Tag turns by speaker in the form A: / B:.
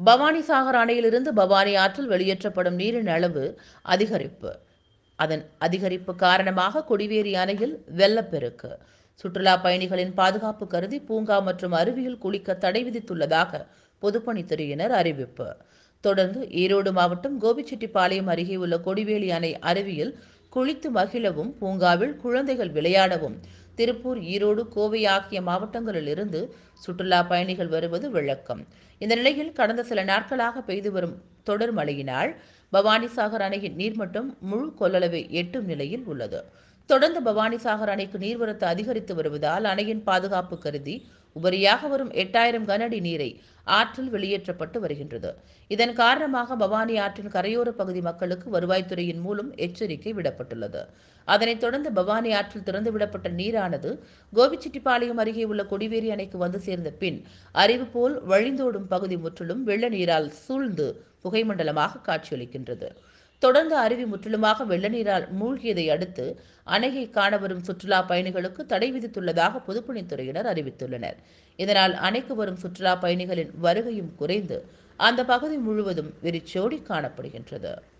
A: பவானிசாகர் அணையிலிருந்து பவானி ஆற்றில் வெளியேற்றப்படும் நீரின் அளவு அதிகரிப்பு அதன் அதிகரிப்பு காரணமாக கொடிவேரி அணையில் வெள்ளப்பெருக்கு சுற்றுலா பயணிகளின் பாதுகாப்பு கருதி பூங்கா மற்றும் அருவியில் குளிக்க தடை விதித்துள்ளதாக பொதுப்பணித்துறையினர் அறிவிப்பு தொடர்ந்து ஈரோடு மாவட்டம் கோபிச்செட்டிப்பாளையம் அருகே உள்ள கொடிவேலி அணை அருவியில் குளித்து மகிழவும் பூங்காவில் குழந்தைகள் விளையாடவும் திருப்பூர் ஈரோடு கோவை ஆகிய மாவட்டங்களில் இருந்து சுற்றுலா பயணிகள் வருவது வழக்கம் இந்த நிலையில் கடந்த சில நாட்களாக பெய்து வரும் தொடர் மழையினால் பவானிசாகர் அணையின் நீர்மட்டம் முழு கொள்ளளவை எட்டும் நிலையில் உள்ளது தொடர்ந்து பவானிசாகர் அணைக்கு நீர்வரத்து அதிகரித்து வருவதால் அணையின் பாதுகாப்பு கருதி உபரியாக வரும் எட்டாயிரம் கனஅடி நீரை ஆற்றில் வெளியேற்றப்பட்டு வருகின்றது இதன் காரணமாக பவானி ஆற்றின் கரையோர பகுதி மக்களுக்கு வருவாய்த்துறையின் மூலம் எச்சரிக்கை விடப்பட்டுள்ளது அதனைத் தொடர்ந்து பவானி ஆற்றில் திறந்துவிடப்பட்ட நீரானது கோபிச்செட்டிப்பாளையம் அருகே உள்ள கொடிவேரி அணைக்கு வந்து சேர்ந்த பின் அறிவு போல் வழிந்தோடும் பகுதி முற்றிலும் வெள்ள நீரால் சூழ்ந்து புகைமண்டலமாக காட்சியளிக்கின்றது தொடர்ந்து அருவி முற்றிலுமாக வெள்ள நீரால் மூழ்கியதை அடுத்து அணையை காண வரும் சுற்றுலா பயணிகளுக்கு தடை விதித்துள்ளதாக பொதுப்பணித்துறையினர் அறிவித்துள்ளனர் இதனால் அணைக்கு வரும் சுற்றுலா பயணிகளின் வருகையும் குறைந்து அந்த பகுதி முழுவதும் வெறிச்சோடி காணப்படுகின்றது